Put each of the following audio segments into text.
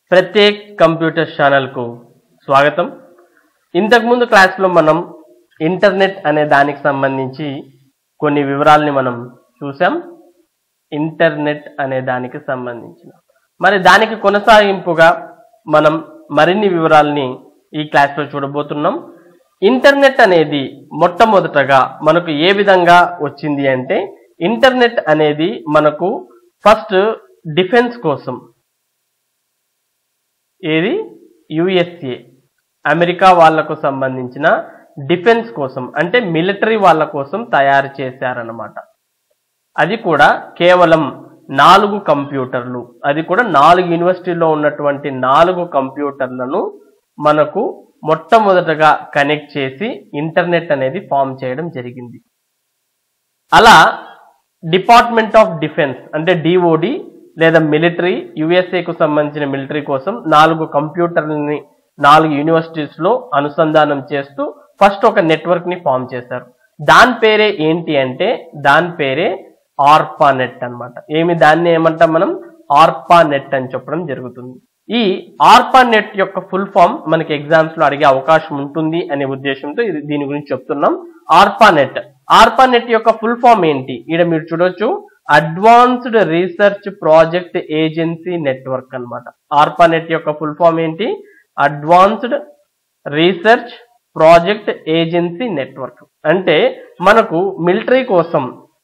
ప్రత్యేక్ computer ఛానల్కు స్వాగతం ఇంతకుముందు క్లాస్లో మనం ఇంటర్నెట్ అనే దానికి సంబంధించి కొన్ని వివరాల్ని మనం చూసాం ఇంటర్నెట్ అనే దానికి సంబంధించిన మరి దానికి కొనసాగింపుగా మనం మరిన్ని వివరాల్ని ఈ క్లాస్లో చూడబోతున్నాం ఇంటర్నెట్ అనేది మొట్టమొదటగా మనకు ఏ విధంగా వచ్చింది అంటే ఇంటర్నెట్ అనేది మనకు ఫస్ట్ డిఫెన్స్ కోసం ఏది యుఎస్ఏ అమెరికా వాళ్లకు సంబంధించిన డిఫెన్స్ కోసం అంటే మిలిటరీ వాళ్ళ కోసం తయారు చేశారన్నమాట అది కూడా కేవలం నాలుగు కంప్యూటర్లు అది కూడా నాలుగు యూనివర్సిటీల్లో ఉన్నటువంటి నాలుగు కంప్యూటర్లను మనకు మొట్టమొదటగా కనెక్ట్ చేసి ఇంటర్నెట్ అనేది ఫామ్ చేయడం జరిగింది అలా డిపార్ట్మెంట్ ఆఫ్ డిఫెన్స్ అంటే డిఓడి లేదా మిలిటరీ యుఎస్ఏకు సంబంధించిన మిలిటరీ కోసం నాలుగు కంప్యూటర్లని నాలుగు యూనివర్సిటీస్ లో అనుసంధానం చేస్తూ ఫస్ట్ ఒక నెట్వర్క్ ని ఫామ్ చేశారు దాని పేరే ఏంటి అంటే దాని పేరే ఆర్పానెట్ అన్నమాట ఏమి దాన్ని ఏమంటాం మనం ఆర్పానెట్ అని చెప్పడం జరుగుతుంది ఈ ఆర్పానెట్ యొక్క ఫుల్ ఫామ్ మనకి ఎగ్జామ్స్ లో అడిగే అవకాశం ఉంటుంది అనే ఉద్దేశంతో ఇది దీని గురించి చెప్తున్నాం ఆర్పానెట్ ఆర్పానెట్ యొక్క ఫుల్ ఫామ్ ఏంటి ఇక్కడ మీరు చూడొచ్చు advanced research project agency network అన్నమాట ఆర్పానెట్ యొక్క ఫుల్ ఫామ్ ఏంటి advanced research project agency network అంటే మనకు మిలిటరీ కోసం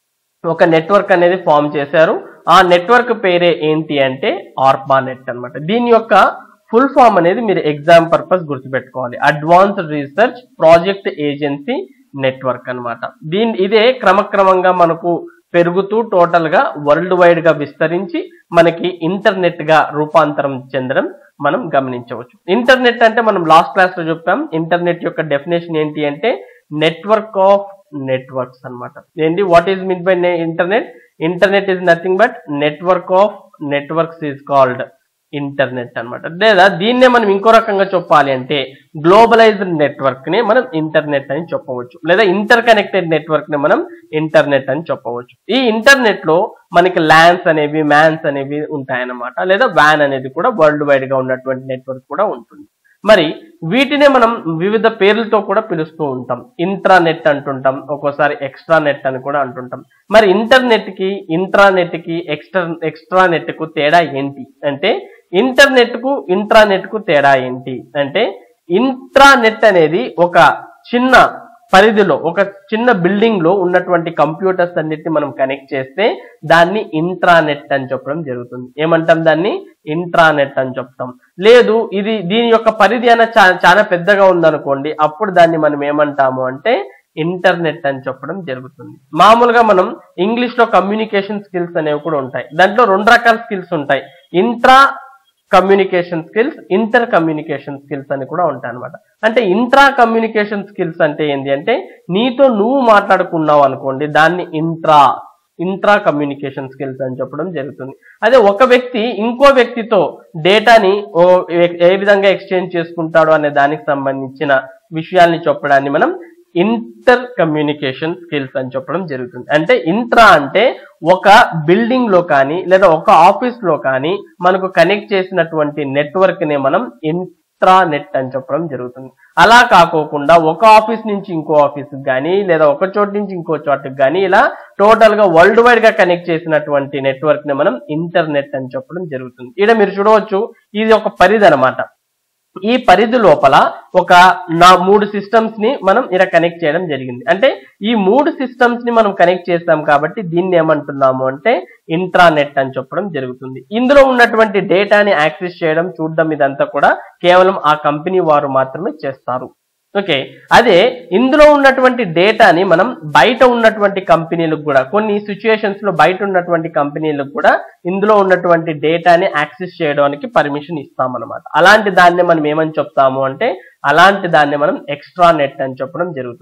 ఒక నెట్వర్క్ అనేది ఫామ్ చేశారు ఆ నెట్వర్క్ పేరే ఏంటి అంటే ఆర్పానెట్ అన్నమాట దీని యొక్క ఫుల్ ఫామ్ అనేది మీరు ఎగ్జామ్ పర్పస్ గుర్తుపెట్టుకోవాలి advanced research project agency network అన్నమాట దీని ఇదే క్రమక్రమంగా మనకు పెరుగుతూ టోటల్ గా వరల్డ్ వైడ్ గా విస్తరించి మనకి ఇంటర్నెట్ గా రూపాంతరం చెందడం మనం గమనించవచ్చు ఇంటర్నెట్ అంటే మనం లాస్ట్ క్లాస్ లో చెప్పాం ఇంటర్నెట్ యొక్క డెఫినేషన్ ఏంటి అంటే నెట్వర్క్ ఆఫ్ నెట్వర్క్స్ అన్నమాట ఏంటి what is mean by internet internet is nothing but network of networks is called internet అన్నమాట లేదా దీన్నే మనం ఇంకో రకంగా చెప్పాలి అంటే గ్లోబలైజ్డ్ నెట్వర్క్ ని మనం ఇంటర్నెట్ అని చెప్పవచ్చు లేదా ఇంటర్ కనెక్టెడ్ నెట్వర్క్ ని మనం ఇంటర్నెట్ అని చెప్పవచ్చు ఈ ఇంటర్నెట్ లో మనకి ల్యాన్స్ అనేవి మ్యాన్స్ అనేవి ఉంటాయన్నమాట లేదా వ్యాన్ అనేది కూడా వరల్డ్ వైడ్ గా ఉన్నటువంటి నెట్వర్క్ కూడా ఉంటుంది మరి వీటినే మనం వివిధ పేర్లతో కూడా పిలుస్తూ ఉంటాం ఇంట్రానెట్ అంటుంటాం ఒక్కోసారి ఎక్స్ట్రా నెట్ అని కూడా అంటుంటాం మరి ఇంటర్నెట్ కి ఇంట్రానెట్ కి ఎక్స్ట్రా ఎక్స్ట్రా నెట్ కు తేడా ఏంటి అంటే ఇంటర్నెట్ కు ఇంట్రానెట్ కు తేడా ఏంటి అంటే ఇంట్రానెట్ అనేది ఒక చిన్న పరిధిలో ఒక చిన్న బిల్డింగ్ లో ఉన్నటువంటి కంప్యూటర్స్ అన్నిటిని మనం కనెక్ట్ చేస్తే దాన్ని ఇంట్రానెట్ అని చెప్పడం జరుగుతుంది ఏమంటాం దాన్ని ఇంట్రానెట్ అని చెప్తాం లేదు ఇది దీని యొక్క పరిధి అయినా చా- చాలా పెద్దగా ఉందనుకోండి అప్పుడు దాన్ని మనం ఏమంటాము అంటే ఇంటర్నెట్ అని చెప్పడం జరుగుతుంది మామూలుగా మనం ఇంగ్లీష్ లో కమ్యూనికేషన్ స్కిల్స్ అనేవి కూడా ఉంటాయి దాంట్లో రెండు రకాల స్కిల్స్ ఉంటాయి intra communication skills inter communication skills అని కూడా ఉంటాయి అనమాట అంటే ఇంట్రా కమ్యూనికేషన్ స్కిల్స్ అంటే ఏంటి అంటే నీతో నువ్వు మాట్లాడుకున్నావు అనుకోండి దాన్ని ఇంట్రా ఇంట్రా కమ్యూనికేషన్ స్కిల్స్ అని చెప్పడం జరుగుతుంది అదే ఒక వ్యక్తి ఇంకో వ్యక్తితో డేటాని ఓ ఏ- ఏ విధంగా ఎక్స్చేంజ్ చేసుకుంటాడు అనే దానికి సంబంధించిన విషయాల్ని చెప్పడాన్ని మనం ఇంటర్ కమ్యూనికేషన్ స్కిల్స్ అని చెప్పడం జరుగుతుంది అంటే ఇంట్రా అంటే ఒక బిల్డింగ్ లో కానీ లేదా ఒక ఆఫీస్ లో కానీ మనకు కనెక్ట్ చేసినటువంటి నెట్వర్క్ ని మనం ఇంట్రా నెట్ అని చెప్పడం జరుగుతుంది అలా కాకోకుండా ఒక ఆఫీస్ నుంచి ఇంకో ఆఫీస్ కానీ లేదా ఒక చోటు నుంచి ఇంకో చోటుకి కానీ ఇలా టోటల్ గా వరల్డ్ వైడ్ గా కనెక్ట్ చేసినటువంటి నెట్వర్క్ ని మనం ఇంటర్నెట్ అని చెప్పడం జరుగుతుంది ఇక్కడ మీరు చూడవచ్చు ఇది ఒక పరిధి అనమాట ఈ పరిధి లోపల ఒక నా మూడు సిస్టమ్స్ ని మనం ఇలా కనెక్ట్ చేయడం జరిగింది అంటే ఈ మూడు సిస్టమ్స్ ని మనం కనెక్ట్ చేస్తాం కాబట్టి దీన్ని ఏమంటున్నాము అంటే ఇంట్రానెట్ అని చెప్పడం జరుగుతుంది ఇందులో ఉన్నటువంటి డేటాని యాక్సెస్ చేయడం చూడడం ఇదంతా కూడా కేవలం ఆ కంపెనీ వారు మాత్రమే చేస్తారు ఓకే అదే ఇందులో ఉన్నటువంటి డేటాని మనం బయట ఉన్నటువంటి కంపెనీలకు కూడా కొన్ని సిచ్యుయేషన్స్ లో బయట ఉన్నటువంటి కంపెనీలకు కూడా ఇందులో ఉన్నటువంటి డేటాని యాక్సెస్ చేయడానికి పర్మిషన్ ఇస్తామన్నమాట అలాంటి దాన్ని మనం ఏమని చెప్తాము అంటే అలాంటి దాన్ని మనం ఎక్స్ట్రా నెట్ అని చెప్పడం జరుగుతుంది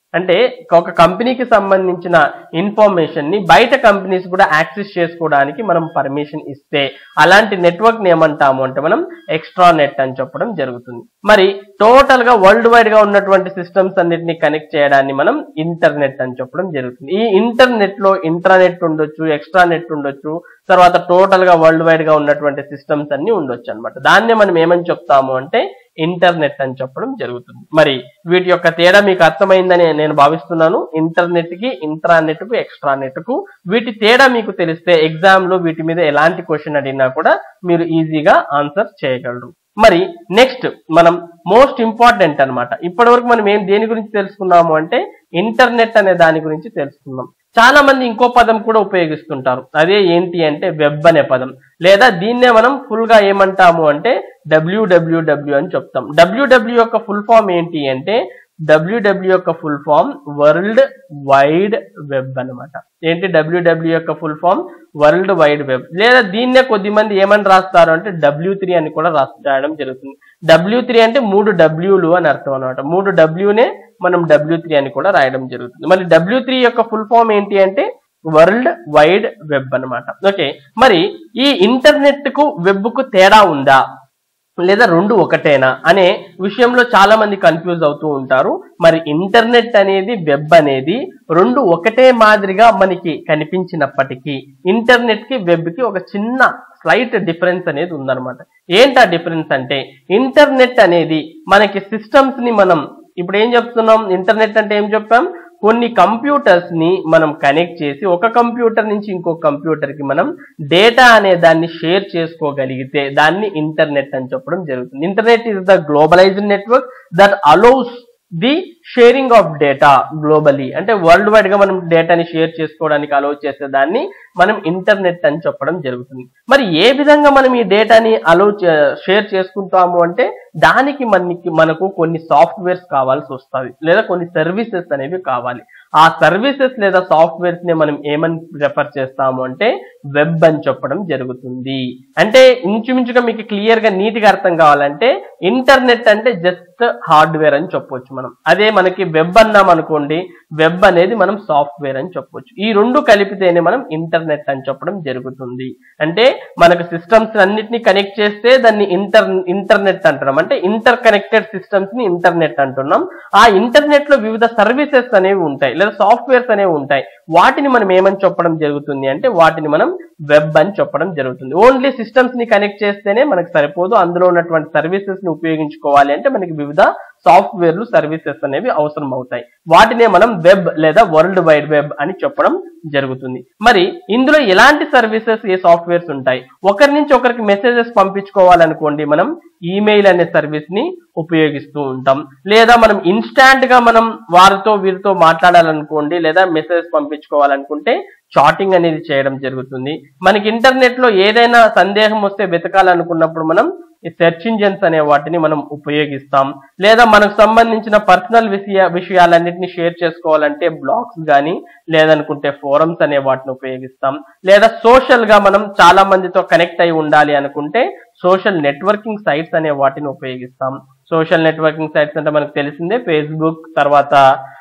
అంటే ఒక కంపెనీకి సంబంధించిన ఇన్ఫర్మేషన్ ని బయట కంపెనీస్ కూడా యాక్సెస్ చేసుకోవడానికి మనం పర్మిషన్ ఇస్తే అలాంటి నెట్వర్క్ ని ఏమంటాము అంటే మనం ఎక్స్ట్రా నెట్ అని చెప్పడం జరుగుతుంది మరి టోటల్ గా వరల్డ్ వైడ్ గా ఉన్నటువంటి సిస్టమ్స్ అన్నిటిని కనెక్ట్ చేయడాన్ని మనం ఇంటర్నెట్ అని చెప్పడం జరుగుతుంది ఈ ఇంటర్నెట్ లో ఇంట్రానెట్ ఉండొచ్చు ఎక్స్ట్రా నెట్ ఉండొచ్చు తర్వాత టోటల్ గా వరల్డ్ వైడ్ గా ఉన్నటువంటి సిస్టమ్స్ అన్ని ఉండొచ్చు అనమాట దాన్నే మనం ఏమని చెప్తాము అంటే ఇంటర్నెట్ అని చెప్పడం జరుగుతుంది మరి వీటి యొక్క తేడా మీకు అర్థమైందని నేను భావిస్తున్నాను ఇంటర్నెట్ కి ఇంట్రానెట్ కు ఎక్స్ట్రా నెట్ కు వీటి తేడా మీకు తెలిస్తే ఎగ్జామ్ లో వీటి మీద ఎలాంటి క్వశ్చన్ అడిగినా కూడా మీరు ఈజీగా ఆన్సర్ చేయగలరు మరి నెక్స్ట్ మనం మోస్ట్ ఇంపార్టెంట్ అన్నమాట ఇప్పటి వరకు మనం ఏం దేని గురించి తెలుసుకున్నాము అంటే ఇంటర్నెట్ అనే దాని గురించి తెలుసుకున్నాం చాలా మంది ఇంకో పదం కూడా ఉపయోగిస్తుంటారు అదే ఏంటి అంటే వెబ్ అనే పదం లేదా దీన్నే మనం ఫుల్ గా ఏమంటాము అంటే డబ్ల్యూడబ్ల్యూడబ్ల్యూ అని చెప్తాం డబ్ల్యూడబ్ల్యూ యొక్క ఫుల్ ఫామ్ ఏంటి అంటే డబ్ల్యూడబ్ల్యూ యొక్క full form world wide web అన్నమాట ఏంటి డబ్ల్యూడబ్ల్యూ యొక్క full form world wide web లేదా దీన్నే కొద్ది మంది ఏమని రాస్తారు అంటే డబ్ల్యూ త్రీ అని కూడా రాస్- రాయడం జరుగుతుంది డబ్ల్యూ త్రీ అంటే మూడు డబ్ల్యూలు అని అర్థం అనమాట మూడు డబ్ల్యూనే మనం డబ్ల్యూ త్రీ అని కూడా రాయడం జరుగుతుంది మరి డబ్ల్యూ త్రీ యొక్క ఫుల్ ఫామ్ ఏంటి అంటే వరల్డ్ వైడ్ వెబ్ అన్నమాట ఓకే మరి ఈ ఇంటర్నెట్ కు వెబ్ కు తేడా ఉందా లేదా రెండు ఒకటేనా అనే విషయంలో చాలా మంది కన్ఫ్యూజ్ అవుతూ ఉంటారు మరి ఇంటర్నెట్ అనేది వెబ్ అనేది రెండు ఒకటే మాదిరిగా మనకి కనిపించినప్పటికీ ఇంటర్నెట్ కి వెబ్ కి ఒక చిన్న స్లైట్ డిఫరెన్స్ అనేది ఉందన్నమాట ఏంటి ఆ డిఫరెన్స్ అంటే ఇంటర్నెట్ అనేది మనకి సిస్టమ్స్ ని మనం ఇప్పుడు ఏం చెప్తున్నాం ఇంటర్నెట్ అంటే ఏం చెప్పాం కొన్ని కంప్యూటర్స్ ని మనం కనెక్ట్ చేసి ఒక కంప్యూటర్ నుంచి ఇంకో కంప్యూటర్ కి మనం డేటా అనే దాన్ని షేర్ చేసుకోగలిగితే దాన్ని ఇంటర్నెట్ అని చెప్పడం జరుగుతుంది internet is the globalized network that allows the sharing of data globally అంటే వరల్డ్ వైడ్ గా మనం డేటాని షేర్ చేసుకోవడానికి అలౌ చేసే దాన్ని మనం ఇంటర్నెట్ అని చెప్పడం జరుగుతుంది మరి ఏ విధంగా మనం ఈ డేటాని అలౌ షేర్ చేసుకుంటాము అంటే దానికి మనకి మనకు కొన్ని సాఫ్ట్వేర్స్ కావాల్సి వస్తుంది లేదా కొన్ని సర్వీసెస్ అనేవి కావాలి ఆ సర్వీసెస్ లేదా సాఫ్ట్వేర్స్ ని మనం ఏమని రెఫర్ చేస్తాము అంటే వెబ్ అని చెప్పడం జరుగుతుంది అంటే ఇంచుమించుగా మీకు క్లియర్ గా నీట్ గా అర్థం కావాలంటే ఇంటర్నెట్ అంటే జస్ట్ హార్డ్వేర్ అని చెప్పొచ్చు మనం అదే మనకి వెబ్ అన్నాం అనుకోండి వెబ్ అనేది మనం సాఫ్ట్వేర్ అని చెప్పొచ్చు ఈ రెండు కలిపితేనే మనం ఇంటర్నెట్ అని చెప్పడం జరుగుతుంది అంటే మనకు సిస్టమ్స్ అన్నిటిని కనెక్ట్ చేస్తే దాన్ని ఇంటర్ ఇంటర్నెట్ అంటున్నాం అంటే ఇంటర్ కనెక్టెడ్ సిస్టమ్స్ ని ఇంటర్నెట్ అంటున్నాం ఆ ఇంటర్నెట్ లో వివిధ సర్వీసెస్ అనేవి ఉంటాయి లేదా సాఫ్ట్వేర్స్ అనేవి ఉంటాయి వాటిని మనం ఏమని చెప్పడం జరుగుతుంది అంటే వాటిని మనం వెబ్ అని చెప్పడం జరుగుతుంది ఓన్లీ సిస్టమ్స్ ని కనెక్ట్ చేస్తేనే మనకు సరిపోదు అందులో ఉన్నటువంటి సర్వీసెస్ ని ఉపయోగించుకోవాలి అంటే మనకి వివిధ సాఫ్ట్వేర్లు సర్వీసెస్ అనేవి అవసరం అవుతాయి వాటినే మనం వెబ్ లేదా వరల్డ్ వైడ్ వెబ్ అని చెప్పడం జరుగుతుంది మరి ఇందులో ఎలాంటి సర్వీసెస్ ఏ సాఫ్ట్వేర్స్ ఉంటాయి ఒకరి నుంచి ఒకరికి మెసేజెస్ పంపించుకోవాలనుకోండి మనం ఈమెయిల్ అనే సర్వీస్ ని ఉపయోగిస్తూ ఉంటాం లేదా మనం ఇన్స్టాంట్ గా మనం వారితో వీరితో మాట్లాడాలనుకోండి లేదా మెసేజ్ పంపించుకోవాలనుకుంటే చాటింగ్ అనేది చేయడం జరుగుతుంది మనకి ఇంటర్నెట్ లో ఏదైనా సందేహం వస్తే వెతకాలనుకున్నప్పుడు మనం ఈ సెర్చ్ ఇంజన్స్ అనే వాటిని మనం ఉపయోగిస్తాం లేదా మనకు సంబంధించిన పర్సనల్ విషయ విషయాలన్నింటినీ షేర్ చేసుకోవాలంటే బ్లాగ్స్ కానీ లేదనుకుంటే ఫోరమ్స్ అనే వాటిని ఉపయోగిస్తాం లేదా సోషల్ గా మనం చాలా మందితో కనెక్ట్ అయి ఉండాలి అనుకుంటే సోషల్ నెట్వర్కింగ్ సైట్స్ అనే వాటిని ఉపయోగిస్తాం సోషల్ నెట్వర్కింగ్ సైట్స్ అంటే మనకు తెలిసిందే ఫేస్బుక్ తర్వాత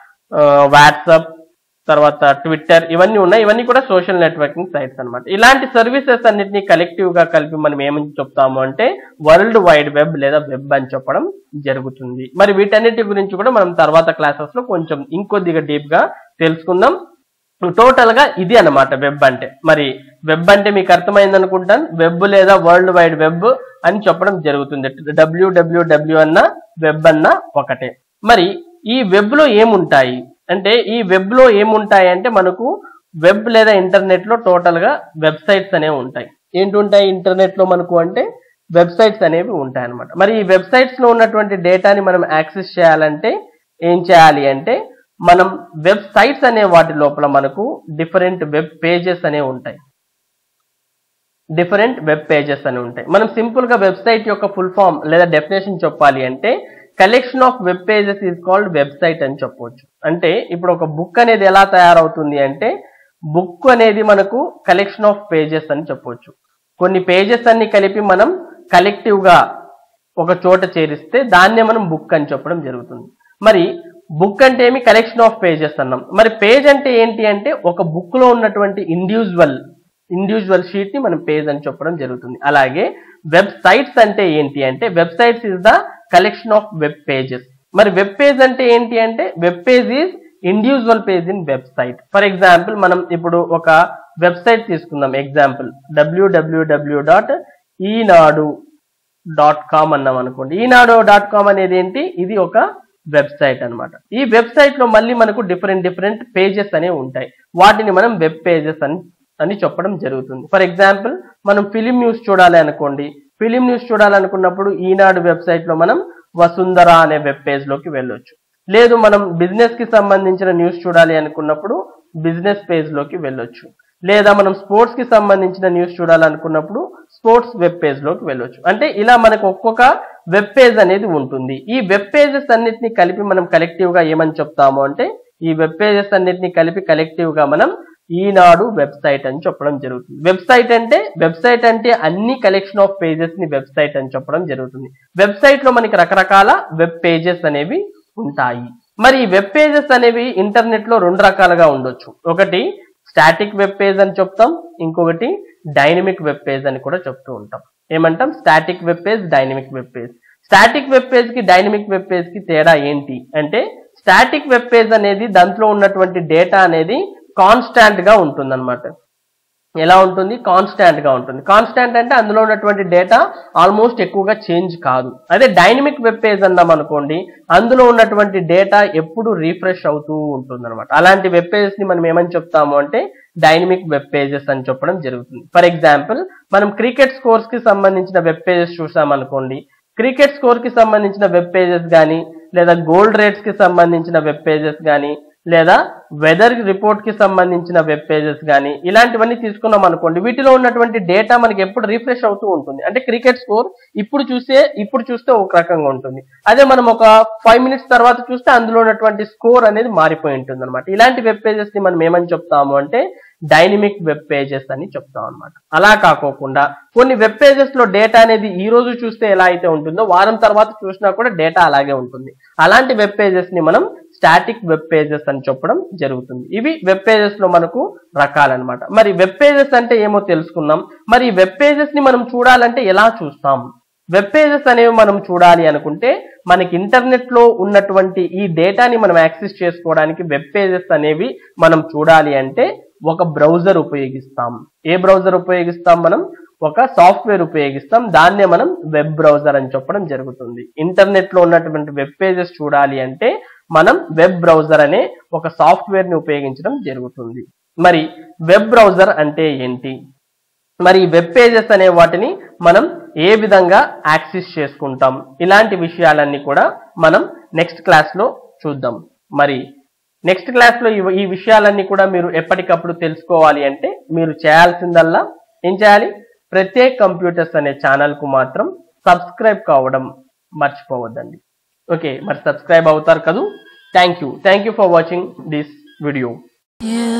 వాట్సాప్ తర్వాత ట్విట్టర్ ఇవన్నీ ఉన్నాయి ఇవన్నీ కూడా సోషల్ నెట్వర్కింగ్ సైట్స్ అన్నమాట ఇలాంటి సర్వీసెస్ అన్నిటిని కలెక్టివ్ గా కలిపి మనం ఏమని చెప్తాము అంటే వరల్డ్ వైడ్ వెబ్ లేదా వెబ్ అని చెప్పడం జరుగుతుంది మరి వీటన్నిటి గురించి కూడా మనం తర్వాత క్లాసెస్ లో కొంచెం ఇంకొద్దిగా డీప్ గా తెలుసుకుందాం టోటల్ గా ఇది అన్నమాట వెబ్ అంటే మరి వెబ్ అంటే మీకు అర్థమైంది అనుకుంటాను వెబ్ లేదా వరల్డ్ వైడ్ వెబ్ అని చెప్పడం జరుగుతుంది డబ్ల్యూడబ్ల్యూడబ్ల్యూ అన్న వెబ్ అన్న ఒకటే మరి ఈ వెబ్ లో ఏముంటాయి అంటే ఈ వెబ్ లో ఏముంటాయి అంటే మనకు వెబ్ లేదా ఇంటర్నెట్ లో టోటల్ గా వెబ్సైట్స్ అనేవి ఉంటాయి ఏంటి ఉంటాయి ఇంటర్నెట్ లో మనకు అంటే వెబ్సైట్స్ అనేవి ఉంటాయి అన్నమాట మరి ఈ వెబ్సైట్స్ లో ఉన్నటువంటి డేటాని మనం యాక్సెస్ చేయాలంటే ఏం చేయాలి అంటే మనం వెబ్సైట్స్ అనే వాటి లోపల మనకు డిఫరెంట్ వెబ్ పేజెస్ అనేవి ఉంటాయి డిఫరెంట్ వెబ్ పేజెస్ అని ఉంటాయి మనం సింపుల్ గా వెబ్సైట్ యొక్క ఫుల్ ఫామ్ లేదా డెఫినేషన్ చెప్పాలి అంటే collection of web pages is called website అని చెప్పవచ్చు అంటే ఇప్పుడు ఒక బుక్ అనేది ఎలా తయారవుతుంది అంటే బుక్ అనేది మనకు కలెక్షన్ ఆఫ్ పేజెస్ అని చెప్పవచ్చు కొన్ని పేజెస్ అన్ని కలిపి మనం కలెక్టివ్ గా ఒక చోట చేరిస్తే దాన్నే మనం బుక్ అని చెప్పడం జరుగుతుంది మరి బుక్ అంటే ఏమి కలెక్షన్ ఆఫ్ పేజెస్ అన్నాం మరి పేజ్ అంటే ఏంటి అంటే ఒక బుక్ లో ఉన్నటువంటి ఇండివిజువల్ ఇండివిజువల్ షీట్ ని మనం పేజ్ అని చెప్పడం జరుగుతుంది అలాగే వెబ్సైట్స్ అంటే ఏంటి అంటే websites is the collection of web pages మరి వెబ్ పేజ్ అంటే ఏంటి అంటే web page is individual page in website for example మనం ఇప్పుడు ఒక వెబ్సైట్ తీసుకుందాం example WWW dot Eenadu dot com అన్నాం అనుకోండి ఈనాడు డాట్ కామ్ అనేది ఏంటి ఇది ఒక వెబ్సైట్ అన్నమాట ఈ వెబ్సైట్ లో మళ్ళీ మనకు డిఫరెంట్ డిఫరెంట్ పేజెస్ అనేవి ఉంటాయి వాటిని మనం వెబ్ పేజెస్ అని అని చెప్పడం జరుగుతుంది ఫర్ ఎగ్జాంపుల్ మనం ఫిలిం న్యూస్ చూడాలి అనుకోండి ఫిలిం న్యూస్ చూడాలనుకున్నప్పుడు ఈనాడు వెబ్సైట్ లో మనం వసుంధర అనే వెబ్ పేజ్ లోకి వెళ్ళొచ్చు లేదు మనం బిజినెస్ కి సంబంధించిన న్యూస్ చూడాలి అనుకున్నప్పుడు బిజినెస్ పేజ్ లోకి వెళ్ళొచ్చు లేదా మనం స్పోర్ట్స్ కి సంబంధించిన న్యూస్ చూడాలనుకున్నప్పుడు స్పోర్ట్స్ వెబ్ పేజ్ లోకి వెళ్ళొచ్చు అంటే ఇలా మనకు ఒక్కొక్క వెబ్ పేజ్ అనేది ఉంటుంది ఈ వెబ్ పేజెస్ అన్నిటిని కలిపి మనం కలెక్టివ్ గా ఏమని చెప్తాము అంటే ఈ వెబ్ పేజెస్ అన్నిటిని కలిపి కలెక్టివ్ గా మనం ఈనాడు వెబ్సైట్ అని చెప్పడం జరుగుతుంది వెబ్సైట్ అంటే వెబ్సైట్ అంటే అన్ని కలెక్షన్ ఆఫ్ పేజెస్ ని వెబ్సైట్ అని చెప్పడం జరుగుతుంది వెబ్సైట్ లో మనకి రకరకాల వెబ్ పేజెస్ అనేవి ఉంటాయి మరి ఈ వెబ్ పేజెస్ అనేవి ఇంటర్నెట్ లో రెండు రకాలుగా ఉండొచ్చు ఒకటి స్టాటిక్ వెబ్ పేజ్ అని చెప్తాం ఇంకొకటి డైనమిక్ వెబ్ పేజ్ అని కూడా చెప్తూ ఉంటాం ఏమంటాం static web page dynamic web page static web page కి డైనమిక్ వెబ్ పేజ్ కి తేడా ఏంటి అంటే స్టాటిక్ వెబ్ పేజ్ అనేది దాంట్లో ఉన్నటువంటి డేటా అనేది కాన్స్టాంట్ గా ఉంటుందన్నమాట ఎలా ఉంటుంది కాన్స్టాంట్ గా ఉంటుంది కాన్స్టాంట్ అంటే అందులో ఉన్నటువంటి డేటా ఆల్మోస్ట్ ఎక్కువగా చేంజ్ కాదు అదే డైనమిక్ వెబ్ పేజ్ అన్నాం అనుకోండి అందులో ఉన్నటువంటి డేటా ఎప్పుడు రీఫ్రెష్ అవుతూ ఉంటుంది అనమాట అలాంటి వెబ్ పేజెస్ ని మనం ఏమని చెప్తాము అంటే డైనమిక్ వెబ్ పేజెస్ అని చెప్పడం జరుగుతుంది ఫర్ ఎగ్జాంపుల్ మనం క్రికెట్ స్కోర్స్ కి సంబంధించిన వెబ్ పేజెస్ చూసాం అనుకోండి క్రికెట్ స్కోర్ కి సంబంధించిన వెబ్ పేజెస్ కానీ లేదా గోల్డ్ రేట్స్ కి సంబంధించిన వెబ్ పేజెస్ కానీ లేదా వెదర్ రిపోర్ట్ కి సంబంధించిన వెబ్ పేజెస్ కానీ ఇలాంటివన్నీ తీసుకున్నాం అనుకోండి వీటిలో ఉన్నటువంటి డేటా మనకి ఎప్పుడు రిఫ్రెష్ అవుతూ ఉంటుంది అంటే క్రికెట్ స్కోర్ ఇప్పుడు చూస్తే ఇప్పుడు చూస్తే ఒక రకంగా ఉంటుంది అదే మనం ఒక ఫైవ్ మినిట్స్ తర్వాత చూస్తే అందులో ఉన్నటువంటి స్కోర్ అనేది మారిపోయి ఉంటుంది అనమాట ఇలాంటి వెబ్ పేజెస్ ని మనం ఏమని చెప్తాము అంటే డైనమిక్ వెబ్ పేజెస్ అని చెప్తాం అనమాట అలా కాకోకుండా కొన్ని వెబ్ పేజెస్ లో డేటా అనేది ఈ రోజు చూస్తే ఎలా అయితే ఉంటుందో వారం తర్వాత చూసినా కూడా డేటా అలాగే ఉంటుంది అలాంటి వెబ్ పేజెస్ ని మనం స్టాటిక్ వెబ్ పేజెస్ అని చెప్పడం జరుగుతుంది ఇవి వెబ్ పేజెస్ లో మనకు రకాలన్నమాట మరి వెబ్ పేజెస్ అంటే ఏమో తెలుసుకుందాం మరి ఈ వెబ్ పేజెస్ ని మనం చూడాలంటే ఎలా చూస్తాం వెబ్ పేజెస్ అనేవి మనం చూడాలి అనుకుంటే మనకి ఇంటర్నెట్ లో ఉన్నటువంటి ఈ డేటాని మనం యాక్సెస్ చేసుకోవడానికి వెబ్ పేజెస్ అనేవి మనం చూడాలి అంటే ఒక బ్రౌజర్ ఉపయోగిస్తాం ఏ బ్రౌజర్ ఉపయోగిస్తాం మనం ఒక సాఫ్ట్వేర్ ఉపయోగిస్తాం దాన్నే మనం వెబ్ బ్రౌజర్ అని చెప్పడం జరుగుతుంది ఇంటర్నెట్ లో ఉన్నటువంటి వెబ్ పేజెస్ చూడాలి అంటే మనం వెబ్ బ్రౌజర్ అనే ఒక సాఫ్ట్వేర్ ని ఉపయోగించడం జరుగుతుంది మరి వెబ్ బ్రౌజర్ అంటే ఏంటి మరి వెబ్ పేజెస్ అనే వాటిని మనం ఏ విధంగా యాక్సెస్ చేసుకుంటాం ఇలాంటి విషయాలన్నీ కూడా మనం నెక్స్ట్ క్లాస్ లో చూద్దాం మరి నెక్స్ట్ క్లాస్ లో ఈ- ఈ విషయాలన్నీ కూడా మీరు ఎప్పటికప్పుడు తెలుసుకోవాలి అంటే మీరు చేయాల్సిందల్లా ఏం చేయాలి ప్రత్యేక్ కంప్యూటర్స్ అనే ఛానల్ కు మాత్రం సబ్స్క్రైబ్ కావడం మర్చిపోవద్దండి ఓకే మరి సబ్స్క్రైబ్ అవుతారు కదూ thank you thank you for watching this video You